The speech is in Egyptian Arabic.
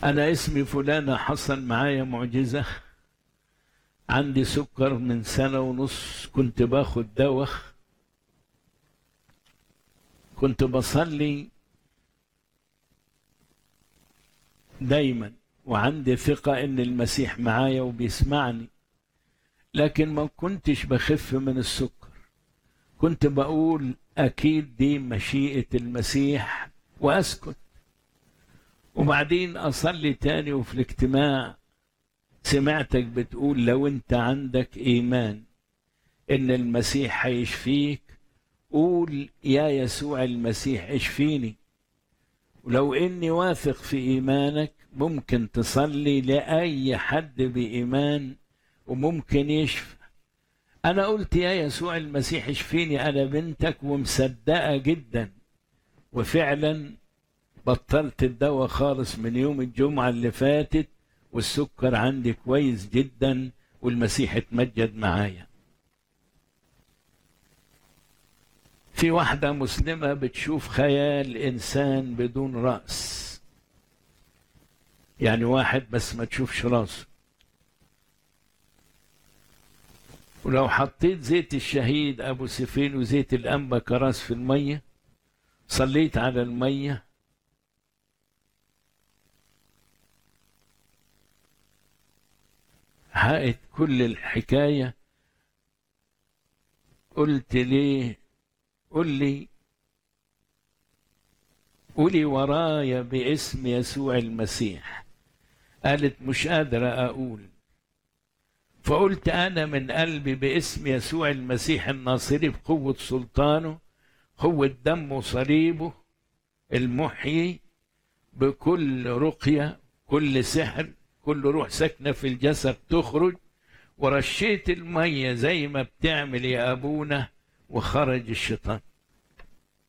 أنا اسمي فلانة حصل معايا معجزة عندي سكر من سنة ونص كنت باخد دواء كنت بصلي دايما وعندي ثقة إن المسيح معايا وبيسمعني لكن ما كنتش بخف من السكر كنت بقول أكيد دي مشيئة المسيح وأسكت وبعدين أصلي تاني وفي الاجتماع سمعتك بتقول لو أنت عندك إيمان إن المسيح هيشفيك قول يا يسوع المسيح اشفيني ولو إني واثق في إيمانك ممكن تصلي لأي حد بإيمان وممكن يشفى أنا قلت يا يسوع المسيح اشفيني أنا بنتك ومصدقة جدا وفعلا بطلت الدواء خالص من يوم الجمعة اللي فاتت والسكر عندي كويس جدا والمسيح اتمجد معايا في واحدة مسلمة بتشوف خيال إنسان بدون رأس يعني واحد بس ما تشوفش راسه ولو حطيت زيت الشهيد أبو سفين وزيت الأنبا كراس في المية صليت على المية حقت كل الحكاية قلت ليه قل لي قولي ورايا باسم يسوع المسيح قالت مش قادرة أقول فقلت أنا من قلبي باسم يسوع المسيح الناصري بقوة سلطانه قوة دمه صليبه المحيي بكل رقية كل سحر كل روح ساكنة في الجسد تخرج ورشيت المية زي ما بتعمل يا أبونا وخرج الشيطان